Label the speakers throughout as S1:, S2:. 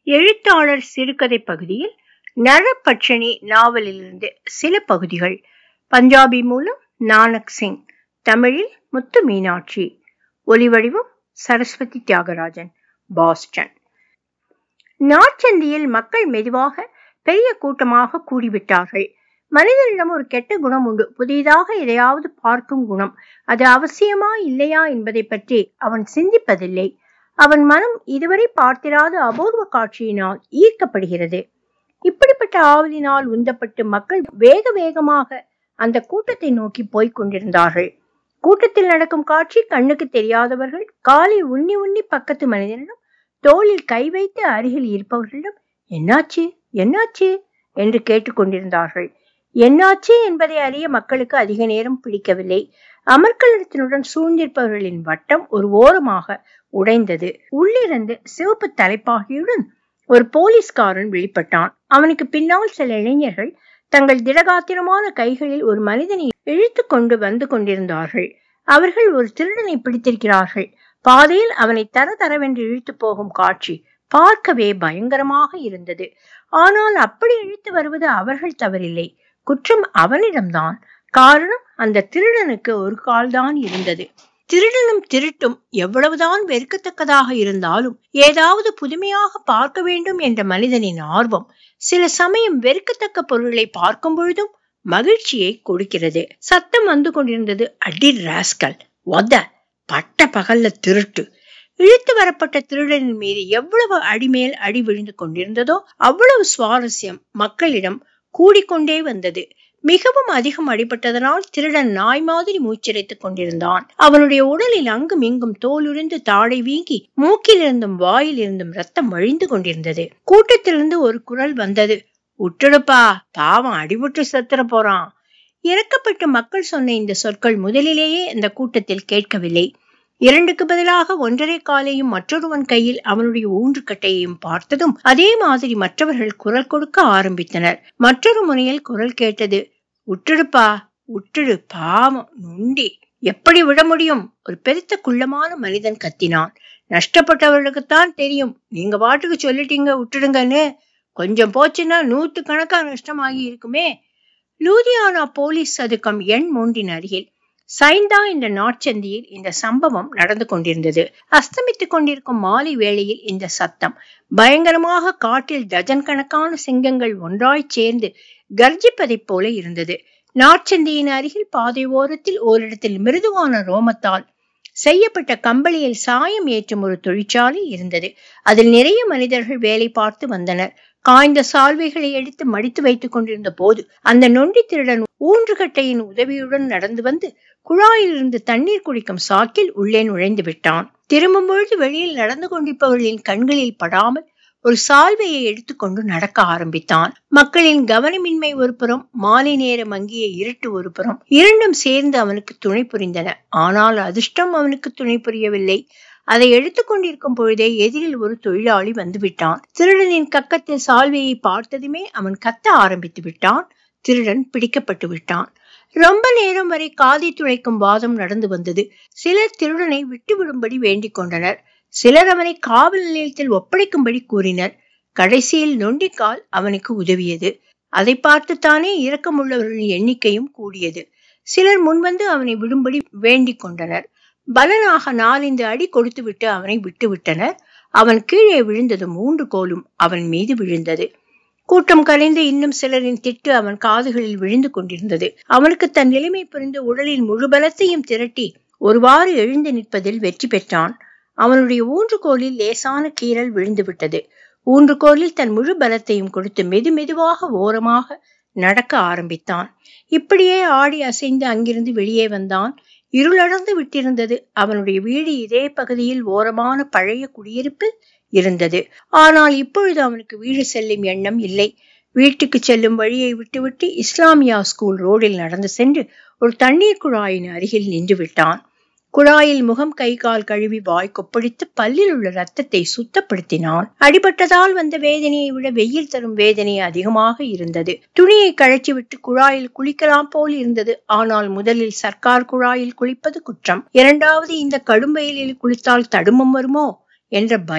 S1: எழுத்தாளர் சிறுகதை பகுதியில் நரபட்சணி நாவலிலிருந்து சில பகுதிகள் பஞ்சாபி மூலம் நானக் சிங் தமிழில் முத்து மீனாட்சி ஒலிவடிவம் சரஸ்வதி தியாகராஜன் பாஸ்டன் நாற்சந்தியில் மக்கள் மெதுவாக பெரிய கூட்டமாக கூடிவிட்டார்கள் மனிதனிடம் ஒரு கெட்ட குணம் உண்டு புதிதாக எதையாவது பார்க்கும் குணம் அது அவசியமா இல்லையா என்பதை பற்றி அவன் சிந்திப்பதில்லை அவன் மனம் இதுவரை பார்த்திராத அபூர்வ காட்சியினால் ஈர்க்கப்படுகிறது இப்படிப்பட்ட ஆவலினால் உந்தப்பட்டு மக்கள் வேக வேகமாக அந்த கூட்டத்தை நோக்கி போய்க் கொண்டிருந்தார்கள் கூட்டத்தில் நடக்கும் காட்சி கண்ணுக்கு தெரியாதவர்கள் காலை உண்ணி உண்ணி பக்கத்து மனிதனிடம் தோளில் கை வைத்து அருகில் இருப்பவர்களிடம் என்னாச்சு என்னாச்சு என்று கேட்டுக்கொண்டிருந்தார்கள் என்னாச்சு என்பதை அறிய மக்களுக்கு அதிக நேரம் பிடிக்கவில்லை அமர்க்களத்தினுடன் சூழ்ந்திருப்பவர்களின் வட்டம் ஒரு ஓரமாக உடைந்தது உள்ளிருந்து சிவப்பு தலைப்பாகியுடன் ஒரு போலீஸ்காரன் வெளிப்பட்டான் அவனுக்கு பின்னால் சில இளைஞர்கள் தங்கள் திடகாத்திரமான கைகளில் ஒரு மனிதனை இழுத்து கொண்டு வந்து கொண்டிருந்தார்கள் அவர்கள் ஒரு திருடனை பிடித்திருக்கிறார்கள் பாதையில் அவனை தர தரவென்று இழுத்து போகும் காட்சி பார்க்கவே பயங்கரமாக இருந்தது ஆனால் அப்படி இழுத்து வருவது அவர்கள் தவறில்லை குற்றம் அவனிடம்தான் காரணம் அந்த திருடனுக்கு ஒரு கால்தான் இருந்தது திருடனும் திருட்டும் எவ்வளவுதான் வெறுக்கத்தக்கதாக இருந்தாலும் ஏதாவது புதுமையாக பார்க்க வேண்டும் என்ற மனிதனின் ஆர்வம் சில சமயம் வெறுக்கத்தக்க பொருளை பார்க்கும் பொழுதும் மகிழ்ச்சியை கொடுக்கிறது சத்தம் வந்து கொண்டிருந்தது அடி ராஸ்கல் ஒத பட்ட பகல்ல திருட்டு இழுத்து வரப்பட்ட திருடனின் மீது எவ்வளவு அடிமேல் அடி விழுந்து கொண்டிருந்ததோ அவ்வளவு சுவாரஸ்யம் மக்களிடம் கூடிக்கொண்டே வந்தது மிகவும் அதிகம் அடிபட்டதனால் திருடன் நாய் மாதிரி மூச்சிறைத்துக் கொண்டிருந்தான் அவனுடைய உடலில் அங்கும் இங்கும் தோலுரிந்து தாடை வீங்கி மூக்கில் இருந்தும் வாயில் இருந்தும் ரத்தம் வழிந்து கொண்டிருந்தது கூட்டத்திலிருந்து ஒரு குரல் வந்தது உட்டுடுப்பா பாவம் அடிபட்டு செத்துற போறான் இறக்கப்பட்ட மக்கள் சொன்ன இந்த சொற்கள் முதலிலேயே இந்த கூட்டத்தில் கேட்கவில்லை இரண்டுக்கு பதிலாக ஒன்றரை காலையும் மற்றொருவன் கையில் அவனுடைய ஊன்றுக்கட்டையையும் பார்த்ததும் அதே மாதிரி மற்றவர்கள் குரல் கொடுக்க ஆரம்பித்தனர் மற்றொரு முனையில் குரல் கேட்டது உட்டுடுப்பா உட்டுடு பாவம் நுண்டி எப்படி விட முடியும் ஒரு பெருத்த குள்ளமான மனிதன் கத்தினான் நஷ்டப்பட்டவர்களுக்குத்தான் தெரியும் நீங்க பாட்டுக்கு சொல்லிட்டீங்க விட்டுடுங்கன்னு கொஞ்சம் போச்சுன்னா நூத்து கணக்கா நஷ்டமாகி இருக்குமே லூதியானா போலீஸ் சதுக்கம் எண் மூன்றின் அருகில் சைந்தா என்ற நாட்சந்தியில் இந்த சம்பவம் நடந்து கொண்டிருந்தது அஸ்தமித்துக் கொண்டிருக்கும் மாலை வேளையில் இந்த சத்தம் பயங்கரமாக காட்டில் டஜன் கணக்கான சிங்கங்கள் ஒன்றாய் சேர்ந்து கர்ஜிப்பதைப் போல இருந்தது நாட்சந்தியின் அருகில் பாதை ஓரத்தில் ஓரிடத்தில் மிருதுவான ரோமத்தால் செய்யப்பட்ட கம்பளியில் சாயம் ஏற்றும் ஒரு தொழிற்சாலை இருந்தது அதில் நிறைய மனிதர்கள் வேலை பார்த்து வந்தனர் காய்ந்த சால்வைகளை எடுத்து மடித்து வைத்துக் கொண்டிருந்த போது அந்த நொண்டி திருடன் ஊன்றுகட்டையின் உதவியுடன் நடந்து வந்து குழாயிலிருந்து தண்ணீர் குடிக்கும் சாக்கில் உள்ளே நுழைந்து விட்டான் திரும்பும் பொழுது வெளியில் நடந்து கொண்டிருப்பவர்களின் கண்களில் படாமல் ஒரு சால்வையை எடுத்துக்கொண்டு நடக்க ஆரம்பித்தான் மக்களின் கவனமின்மை ஒரு புறம் மாலை நேர மங்கிய இருட்டு ஒரு புறம் இரண்டும் சேர்ந்து அவனுக்கு துணை புரிந்தன ஆனால் அதிர்ஷ்டம் அவனுக்கு துணை புரியவில்லை அதை எடுத்துக்கொண்டிருக்கும் பொழுதே எதிரில் ஒரு தொழிலாளி வந்து விட்டான் திருடனின் கக்கத்தில் சால்வையை பார்த்ததுமே அவன் கத்த ஆரம்பித்து விட்டான் திருடன் பிடிக்கப்பட்டு விட்டான் ரொம்ப நேரம் வரை காதை துளைக்கும் வாதம் நடந்து வந்தது சிலர் திருடனை விட்டுவிடும்படி வேண்டிக் கொண்டனர் சிலர் அவனை காவல் நிலையத்தில் ஒப்படைக்கும்படி கூறினர் கடைசியில் நொண்டிக்கால் அவனுக்கு உதவியது அதை பார்த்துத்தானே இரக்கமுள்ளவர்களின் எண்ணிக்கையும் கூடியது சிலர் முன்வந்து அவனை விடும்படி வேண்டிக் கொண்டனர் பலனாக நாலந்து அடி கொடுத்துவிட்டு அவனை விட்டுவிட்டனர் அவன் கீழே விழுந்தது மூன்று கோலும் அவன் மீது விழுந்தது கூட்டம் கலைந்து இன்னும் சிலரின் திட்டு அவன் காதுகளில் விழுந்து கொண்டிருந்தது அவனுக்கு தன் நிலைமை புரிந்து உடலின் முழு பலத்தையும் திரட்டி ஒருவாறு எழுந்து நிற்பதில் வெற்றி பெற்றான் அவனுடைய ஊன்றுகோலில் லேசான கீறல் விழுந்து விட்டது ஊன்றுகோலில் தன் முழு பலத்தையும் கொடுத்து மெது மெதுவாக ஓரமாக நடக்க ஆரம்பித்தான் இப்படியே ஆடி அசைந்து அங்கிருந்து வெளியே வந்தான் இருளடர்ந்து விட்டிருந்தது அவனுடைய வீடு இதே பகுதியில் ஓரமான பழைய குடியிருப்பில் இருந்தது ஆனால் இப்பொழுது அவனுக்கு வீடு செல்லும் எண்ணம் இல்லை வீட்டுக்கு செல்லும் வழியை விட்டுவிட்டு இஸ்லாமியா ஸ்கூல் ரோடில் நடந்து சென்று ஒரு தண்ணீர் குழாயின் அருகில் நின்று விட்டான் குழாயில் முகம் கை கால் கழுவி வாய் கொப்பளித்து பல்லில் உள்ள ரத்தத்தை சுத்தப்படுத்தினான் அடிபட்டதால் வந்த வேதனையை விட வெயில் தரும் வேதனை அதிகமாக இருந்தது துணியை கழற்றி விட்டு குழாயில் குளிக்கலாம் போல் இருந்தது ஆனால் முதலில் சர்க்கார் குழாயில் குளிப்பது குற்றம் இரண்டாவது இந்த கடும் வெயிலில் குளித்தால் தடுமம் வருமோ என்ற பயம்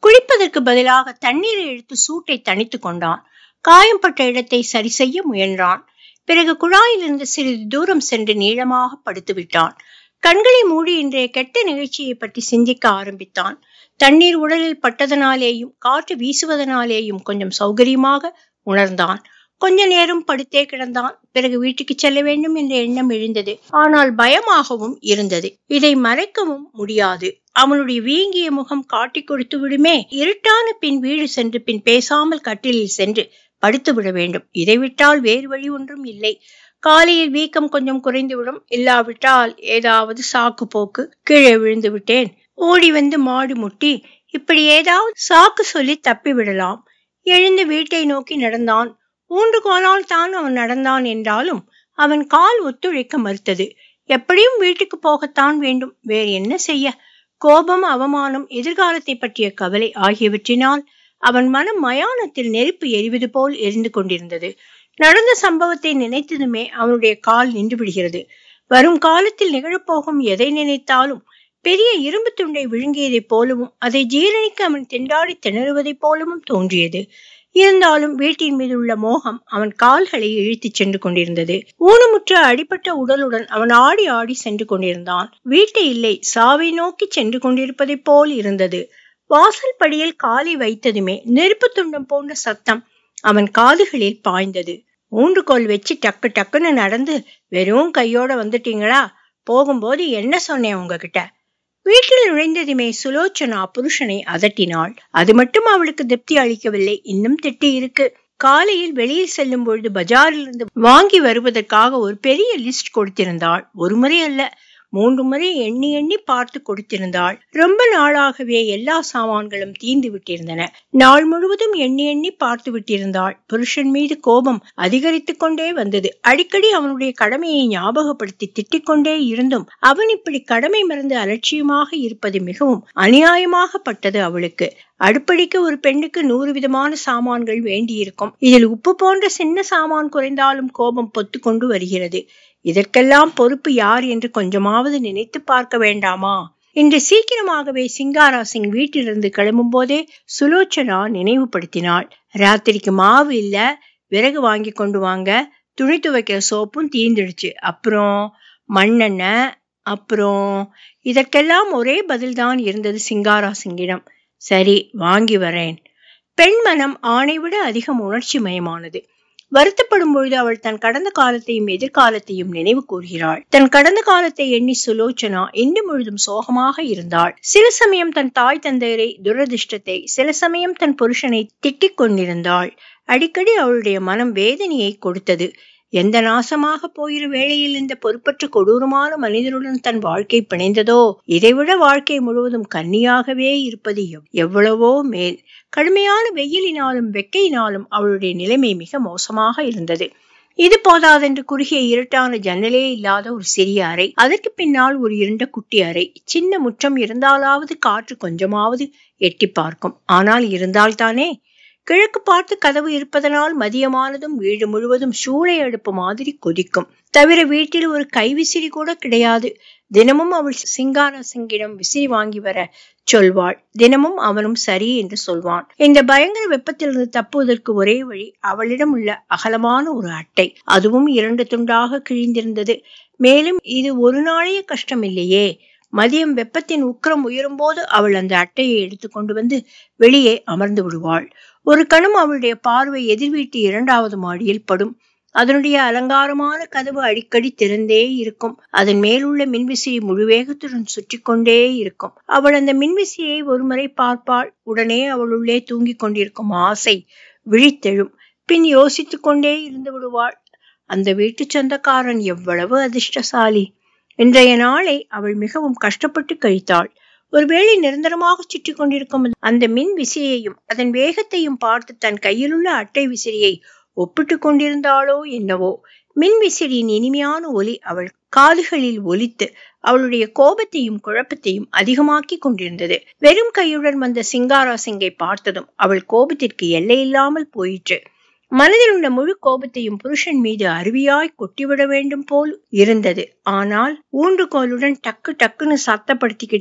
S1: குளிப்பதற்கு பதிலாக தண்ணீரை எடுத்து சூட்டை தணித்து கொண்டான் காயம்பட்ட இடத்தை சரி செய்ய முயன்றான் பிறகு குழாயிலிருந்து சிறிது தூரம் சென்று நீளமாக படுத்து விட்டான் கண்களை மூடி இன்றைய கெட்ட நிகழ்ச்சியை பற்றி சிந்திக்க ஆரம்பித்தான் தண்ணீர் உடலில் பட்டதனாலேயும் காற்று வீசுவதனாலேயும் கொஞ்சம் சௌகரியமாக உணர்ந்தான் கொஞ்ச நேரம் படுத்தே கிடந்தான் பிறகு வீட்டுக்கு செல்ல வேண்டும் என்ற எண்ணம் எழுந்தது ஆனால் பயமாகவும் இருந்தது இதை மறைக்கவும் முடியாது அவனுடைய வீங்கிய முகம் காட்டிக் கொடுத்து விடுமே இருட்டான பின் வீடு சென்று பின் பேசாமல் கட்டிலில் சென்று படுத்து விட வேண்டும் இதை விட்டால் வேறு வழி ஒன்றும் இல்லை காலையில் வீக்கம் கொஞ்சம் குறைந்துவிடும் இல்லாவிட்டால் ஏதாவது சாக்கு போக்கு கீழே விழுந்து விட்டேன் ஓடி வந்து மாடு முட்டி இப்படி ஏதாவது சாக்கு சொல்லி தப்பி விடலாம் எழுந்து வீட்டை நோக்கி நடந்தான் ஊன்றுகோலால் தான் அவன் நடந்தான் என்றாலும் அவன் கால் ஒத்துழைக்க மறுத்தது எப்படியும் வீட்டுக்கு போகத்தான் வேண்டும் வேறு என்ன செய்ய கோபம் அவமானம் எதிர்காலத்தை பற்றிய கவலை ஆகியவற்றினால் அவன் மனம் மயானத்தில் நெருப்பு எரிவது போல் எரிந்து கொண்டிருந்தது நடந்த சம்பவத்தை நினைத்ததுமே அவனுடைய கால் நின்று விடுகிறது வரும் காலத்தில் நிகழப்போகும் எதை நினைத்தாலும் பெரிய இரும்பு துண்டை விழுங்கியதைப் போலவும் அதை ஜீரணிக்க அவன் திண்டாடி திணறுவதைப் போலவும் தோன்றியது இருந்தாலும் வீட்டின் மீது உள்ள மோகம் அவன் கால்களை இழுத்துச் சென்று கொண்டிருந்தது ஊனமுற்ற அடிப்பட்ட உடலுடன் அவன் ஆடி ஆடி சென்று கொண்டிருந்தான் வீட்டை இல்லை சாவை நோக்கி சென்று கொண்டிருப்பதைப் போல் இருந்தது வாசல் படியில் காலை வைத்ததுமே நெருப்பு துண்டம் போன்ற சத்தம் அவன் காதுகளில் பாய்ந்தது ஊன்றுகோல் வச்சு டக்கு டக்குன்னு நடந்து வெறும் கையோட வந்துட்டீங்களா போகும்போது என்ன சொன்னேன் உங்ககிட்ட வீட்டில் நுழைந்ததுமே சுலோச்சனா புருஷனை அதட்டினாள் அது மட்டும் அவளுக்கு திருப்தி அளிக்கவில்லை இன்னும் திட்டி இருக்கு காலையில் வெளியில் செல்லும் பொழுது பஜாரில் இருந்து வாங்கி வருவதற்காக ஒரு பெரிய லிஸ்ட் கொடுத்திருந்தாள் ஒரு முறை அல்ல மூன்று முறை எண்ணி எண்ணி பார்த்து கொடுத்திருந்தாள் ரொம்ப நாளாகவே எல்லா சாமான்களும் தீந்து விட்டிருந்தன நாள் முழுவதும் எண்ணி எண்ணி பார்த்து விட்டிருந்தாள் புருஷன் மீது கோபம் அதிகரித்து கொண்டே வந்தது அடிக்கடி அவனுடைய கடமையை ஞாபகப்படுத்தி திட்டிக் கொண்டே இருந்தும் அவன் இப்படி கடமை மறந்து அலட்சியமாக இருப்பது மிகவும் அநியாயமாகப்பட்டது அவளுக்கு அடுப்படிக்கு ஒரு பெண்ணுக்கு நூறு விதமான சாமான்கள் வேண்டியிருக்கும் இதில் உப்பு போன்ற சின்ன சாமான் குறைந்தாலும் கோபம் பொத்து கொண்டு வருகிறது இதற்கெல்லாம் பொறுப்பு யார் என்று கொஞ்சமாவது நினைத்து பார்க்க வேண்டாமா இன்று சீக்கிரமாகவே சிங்காரா சிங் வீட்டிலிருந்து கிளம்பும் போதே சுலோச்சனா நினைவுபடுத்தினாள் ராத்திரிக்கு மாவு இல்ல விறகு வாங்கி கொண்டு வாங்க துணி துவைக்கிற சோப்பும் தீந்துடுச்சு அப்புறம் மண்ணெண்ணெய் அப்புறம் இதற்கெல்லாம் ஒரே பதில்தான் இருந்தது சிங்காரா சிங்கிடம் சரி வாங்கி வரேன் பெண் மனம் ஆணை விட அதிகம் உணர்ச்சி மயமானது வருத்தப்படும் பொழுது அவள் தன் கடந்த காலத்தையும் எதிர்காலத்தையும் நினைவு கூறுகிறாள் தன் கடந்த காலத்தை எண்ணி சுலோச்சனா இன்று முழுதும் சோகமாக இருந்தாள் சில சமயம் தன் தாய் தந்தையரை துரதிர்ஷ்டத்தை சில சமயம் தன் புருஷனை திட்டிக் கொண்டிருந்தாள் அடிக்கடி அவளுடைய மனம் வேதனையை கொடுத்தது எந்த நாசமாக போயிரு வேளையில் இந்த பொறுப்பற்ற கொடூரமான மனிதனுடன் தன் வாழ்க்கை பிணைந்ததோ இதைவிட வாழ்க்கை முழுவதும் கன்னியாகவே இருப்பது எவ்வளவோ மேல் கடுமையான வெயிலினாலும் வெக்கையினாலும் அவளுடைய நிலைமை மிக மோசமாக இருந்தது இது போதாதென்று குறுகிய இருட்டான ஜன்னலே இல்லாத ஒரு சிறிய அறை அதற்கு பின்னால் ஒரு இருண்ட குட்டி அறை சின்ன முற்றம் இருந்தாலாவது காற்று கொஞ்சமாவது எட்டி பார்க்கும் ஆனால் இருந்தால்தானே கிழக்கு பார்த்து கதவு இருப்பதனால் மதியமானதும் வீடு முழுவதும் சூளை அடுப்பு மாதிரி கொதிக்கும் தவிர வீட்டில் ஒரு கைவிசிறி கூட கிடையாது தினமும் அவள் சிங்கார சிங்கிடம் விசிறி வாங்கி வர சொல்வாள் தினமும் அவனும் சரி என்று சொல்வான் இந்த பயங்கர வெப்பத்திலிருந்து தப்புவதற்கு ஒரே வழி அவளிடம் உள்ள அகலமான ஒரு அட்டை அதுவும் இரண்டு துண்டாக கிழிந்திருந்தது மேலும் இது ஒரு நாளைய கஷ்டம் இல்லையே மதியம் வெப்பத்தின் உக்கிரம் உயரும் போது அவள் அந்த அட்டையை எடுத்து கொண்டு வந்து வெளியே அமர்ந்து விடுவாள் ஒரு கணம் அவளுடைய பார்வை எதிர் வீட்டு இரண்டாவது மாடியில் படும் அதனுடைய அலங்காரமான கதவு அடிக்கடி திறந்தே இருக்கும் அதன் மேலுள்ள மின்விசிறி முழு வேகத்துடன் சுற்றி கொண்டே இருக்கும் அவள் அந்த மின்விசிறியை ஒருமுறை பார்ப்பாள் உடனே அவளுள்ளே தூங்கிக் கொண்டிருக்கும் ஆசை விழித்தெழும் பின் யோசித்துக் கொண்டே இருந்து விடுவாள் அந்த வீட்டு சொந்தக்காரன் எவ்வளவு அதிர்ஷ்டசாலி இன்றைய நாளை அவள் மிகவும் கஷ்டப்பட்டு கழித்தாள் ஒருவேளை நிரந்தரமாக சுற்றி கொண்டிருக்கும் அந்த மின் விசிறியையும் அதன் வேகத்தையும் பார்த்து தன் கையிலுள்ள அட்டை விசிறியை ஒப்பிட்டு கொண்டிருந்தாளோ என்னவோ மின் விசிறியின் இனிமையான ஒலி அவள் காதுகளில் ஒலித்து அவளுடைய கோபத்தையும் குழப்பத்தையும் அதிகமாக்கி கொண்டிருந்தது வெறும் கையுடன் வந்த சிங்காரா சிங்கை பார்த்ததும் அவள் கோபத்திற்கு எல்லையில்லாமல் போயிற்று மனதில் உள்ள முழு கோபத்தையும் புருஷன் மீது அருவியாய் கொட்டிவிட வேண்டும் போல் இருந்தது ஆனால் ஊன்றுகோலுடன் டக்கு டக்குன்னு சத்தப்படுத்திக்கிட்டு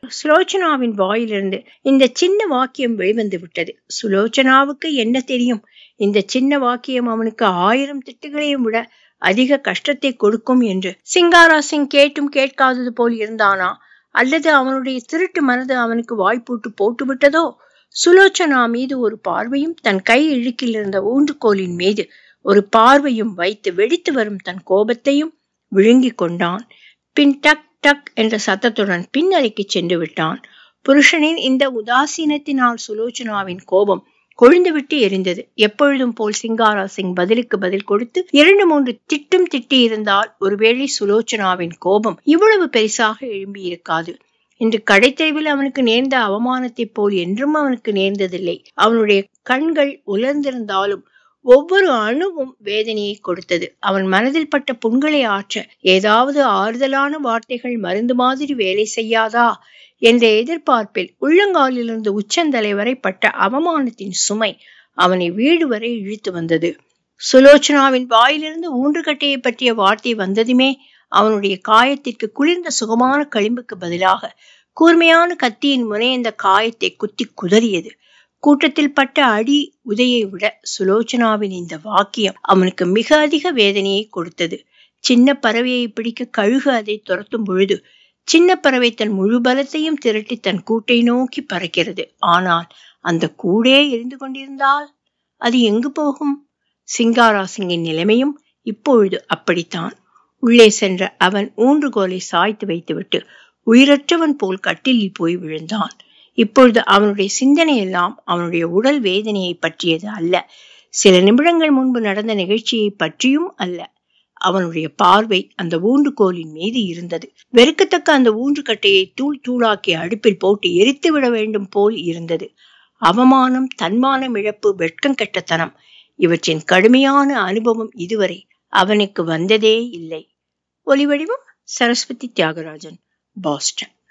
S1: சுலோச்சனாவின் வாயிலிருந்து இந்த சின்ன வாக்கியம் வெளிவந்து விட்டது சுலோச்சனாவுக்கு என்ன தெரியும் இந்த சின்ன வாக்கியம் அவனுக்கு ஆயிரம் திட்டுகளையும் விட அதிக கஷ்டத்தை கொடுக்கும் என்று சிங்காரா சிங் கேட்டும் கேட்காதது போல் இருந்தானா அல்லது அவனுடைய திருட்டு மனது அவனுக்கு வாய்ப்பூட்டு போட்டு விட்டதோ சுலோச்சனா மீது ஒரு பார்வையும் தன் கை இழுக்கில் இருந்த ஊன்றுகோலின் மீது ஒரு பார்வையும் வைத்து வெடித்து வரும் தன் கோபத்தையும் விழுங்கிக் கொண்டான் பின் டக் டக் என்ற சத்தத்துடன் பின்னறைக்கு சென்று விட்டான் புருஷனின் இந்த உதாசீனத்தினால் சுலோச்சனாவின் கோபம் கொழுந்துவிட்டு எரிந்தது எப்பொழுதும் போல் சிங்காரா சிங் பதிலுக்கு பதில் கொடுத்து இரண்டு மூன்று திட்டும் திட்டி இருந்தால் ஒருவேளை சுலோச்சனாவின் கோபம் இவ்வளவு பெரிசாக எழும்பி இருக்காது இன்று கடைத்தெருவில் அவனுக்கு நேர்ந்த அவமானத்தைப் போல் என்றும் அவனுக்கு நேர்ந்ததில்லை அவனுடைய கண்கள் உலர்ந்திருந்தாலும் ஒவ்வொரு அணுவும் வேதனையை கொடுத்தது அவன் மனதில் பட்ட புண்களை ஆற்ற ஏதாவது ஆறுதலான வார்த்தைகள் மருந்து மாதிரி வேலை செய்யாதா என்ற எதிர்பார்ப்பில் உள்ளங்காலிலிருந்து உச்சந்தலை வரை பட்ட அவமானத்தின் சுமை அவனை வீடு வரை இழுத்து வந்தது சுலோச்சனாவின் வாயிலிருந்து ஊன்றுகட்டையை பற்றிய வார்த்தை வந்ததுமே அவனுடைய காயத்திற்கு குளிர்ந்த சுகமான களிம்புக்கு பதிலாக கூர்மையான கத்தியின் முனை அந்த காயத்தை குத்தி குதறியது கூட்டத்தில் பட்ட அடி உதையை விட சுலோச்சனாவின் இந்த வாக்கியம் அவனுக்கு மிக அதிக வேதனையை கொடுத்தது சின்ன பறவையை பிடிக்க கழுகு அதை துரத்தும் பொழுது சின்ன பறவை தன் முழு பலத்தையும் திரட்டி தன் கூட்டை நோக்கி பறக்கிறது ஆனால் அந்த கூடே எரிந்து கொண்டிருந்தால் அது எங்கு போகும் சிங்காரா சிங்கின் நிலைமையும் இப்பொழுது அப்படித்தான் உள்ளே சென்ற அவன் ஊன்றுகோலை சாய்த்து வைத்துவிட்டு உயிரற்றவன் போல் கட்டிலில் போய் விழுந்தான் இப்பொழுது அவனுடைய சிந்தனை எல்லாம் அவனுடைய உடல் வேதனையை பற்றியது அல்ல சில நிமிடங்கள் முன்பு நடந்த நிகழ்ச்சியை பற்றியும் அல்ல அவனுடைய பார்வை அந்த ஊன்றுகோலின் மீது இருந்தது வெறுக்கத்தக்க அந்த ஊன்றுகட்டையை தூள் தூளாக்கி அடுப்பில் போட்டு எரித்து விட வேண்டும் போல் இருந்தது அவமானம் தன்மானம் இழப்பு வெட்கம் கெட்டத்தனம் இவற்றின் கடுமையான அனுபவம் இதுவரை அவனுக்கு வந்ததே இல்லை ஒலிவடிவம் சரஸ்வதி தியாகராஜன் பாஸ்டன்